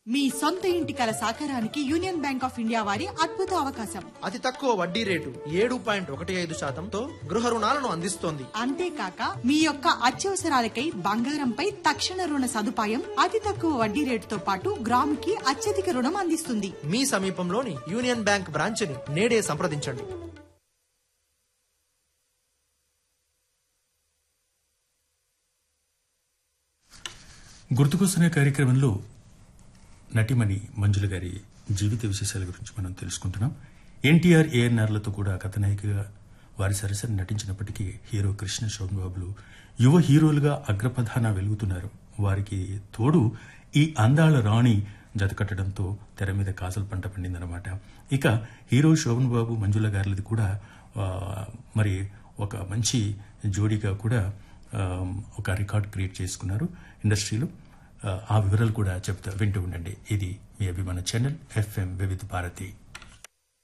మీ సొంత ఇంటి కల సాకారానికి యూనియన్ బ్యాంక్ ఆఫ్ ఇండియా వారి అద్భుత అవకాశం అతి తక్కువ వడ్డీ రేటు ఏడు పాయింట్ ఒకటి ఐదు శాతంతో గృహ రుణాలను అందిస్తోంది అంతేకాక మీ యొక్క అత్యవసరాలకై బంగారంపై తక్షణ రుణ సదుపాయం అతి తక్కువ వడ్డీ రేటుతో పాటు గ్రాముకి అత్యధిక రుణం అందిస్తుంది మీ సమీపంలోని యూనియన్ బ్యాంక్ బ్రాంచ్ని నేడే సంప్రదించండి గుర్తుకొస్తున్న కార్యక్రమంలో నటిమణి మంజుల గారి జీవిత విశేషాల గురించి మనం తెలుసుకుంటున్నాం ఎన్టీఆర్ ఏఎన్ఆర్లతో కూడా కథనాయికగా వారి సరసరి నటించినప్పటికీ హీరో కృష్ణ శోభన్ బాబులు యువ హీరోలుగా అగ్రప్రధాన వెలుగుతున్నారు వారికి తోడు ఈ అందాల రాణి జతకట్టడంతో తెర మీద కాసలు పంట పండిందనమాట ఇక హీరో శోభన్ బాబు మంజుల గారిది కూడా ఆ, మరి ఒక మంచి జోడీగా కూడా ఆ, ఒక రికార్డ్ క్రియేట్ చేసుకున్నారు ఇండస్ట్రీలో ఆ, ఆ వివరాలు కూడా చెప్తా వింటూ ఉండండి ఇది మీ అభిమాన ఛానల్ ఎఫ్ఎం వివిధ భారతి